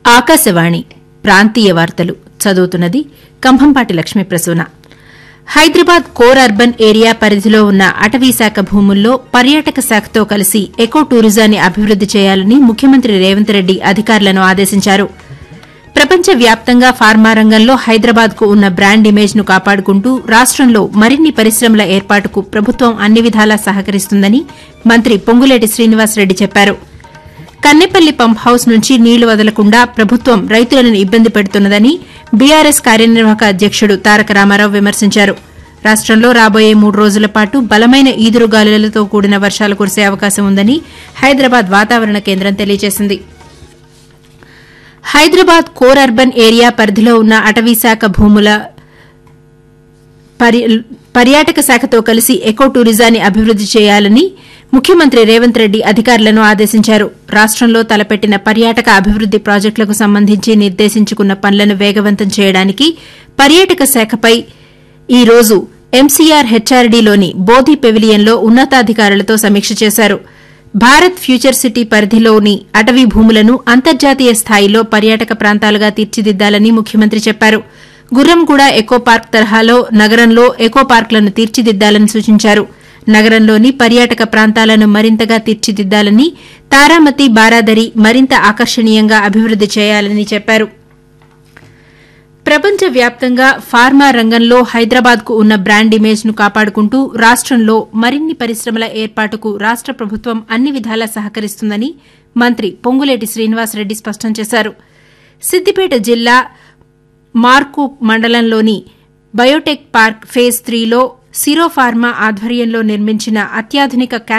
ఆకాశవాణి ప్రాంతీయ వార్తలు చదువుతున్నది Kambhampati Lakshmi Prasuna Hyderabad core urban area పరిధిలో ఉన్న అటవీశాఖ భూముల్లో పర్యాటక శాఖతో కలిసి ఎకో టూరిజాన్ని అభివృద్ది చేయాలని ముఖ్యమంత్రి రేవంత్ రెడ్డి అధికారులను ఆదేశించారు ప్రపంచ వ్యాప్తంగా ఫార్మా రంగంలో హైదరాబాద్ కు ఉన్న బ్రాండ్ ఇమేజ్ ను కాపాడుకుంటూ రాష్టంలో మరిన్ని పరిశ్రమల ఏర్పాటుకు ప్రభుత్వం అన్ని విధాలా సహకరిస్తుందని మంత్రి పొంగులేటి శ్రీనివాసరెడ్డి చెప్పారు కన్నెపల్లి పంప్ హౌస్ నుంచి నీళ్లు వదలకుండా ప్రభుత్వం రైతులను ఇబ్బంది పెడుతున్నదని బీఆర్ఎస్ కార్యనిర్వాహక అధ్యకుడు తారక రామారావు విమర్శించారు రాష్టంలో రాబోయే మూడు రోజుల పాటు బలమైన ఈదురుగాలులతో కూడిన వర్షాలు కురిసే అవకాశం ఉందని హైదరాబాద్ వాతావరణ కేంద్రం తెలియజేసింది హైదరాబాద్ కోర్ అర్బన్ ఏరియా పరిధిలో ఉన్న అటవీశాఖ భూముల పర్య- పర్యాటక శాఖతో కలిసి ఎకో టూరిజాన్ని అభివృద్ది చేయాలని ముఖ్యమంత్రి రేవంత్ రెడ్డి అధికారులను ఆదేశించారు రాష్టంలో తలపెట్టిన పర్యాటక అభివృద్ది ప్రాజెక్టులకు సంబంధించి నిర్దేశించుకున్న పనులను వేగవంతం చేయడానికి పర్యాటక శాఖపై ఈ రోజు ఎంసీఆర్ హెచ్ఆర్డీలోని బోధి పెవిలియన్లో ఉన్నతాధికారులతో సమీక్ష చేశారు భారత్ ఫ్యూచర్ సిటీ పరిధిలోని అటవీ భూములను అంతర్జాతీయ స్థాయిలో పర్యాటక ప్రాంతాలుగా తీర్చిదిద్దాలని ముఖ్యమంత్రి చెప్పారు గుర్రంగూడ ఎకో పార్క్ తరహాలో నగరంలో ఎకో పార్కులను తీర్చిదిద్దాలని సూచించారు నగరంలోని పర్యాటక ప్రాంతాలను మరింతగా తీర్చిదిద్దాలని తారామతి బారాదరి మరింత ఆకర్షణీయంగా అభివృద్ది చేయాలని చెప్పారు ప్రపంచ వ్యాప్తంగా ఫార్మా రంగంలో హైదరాబాద్ కు ఉన్న బ్రాండ్ ఇమేజ్ ను కాపాడుకుంటూ రాష్టంలో మరిన్ని పరిశ్రమల ఏర్పాటుకు రాష్ట ప్రభుత్వం అన్ని విధాలా సహకరిస్తుందని మంత్రి పొంగులేటి శ్రీనివాసరెడ్డి స్పష్టం చేశారు సిద్దిపేట జిల్లా మార్కు మండలంలోని బయోటెక్ పార్క్ ఫేజ్ త్రీలో సిరోఫార్మా ఆధ్వర్యంలో నిర్మించిన అత్యాధునిక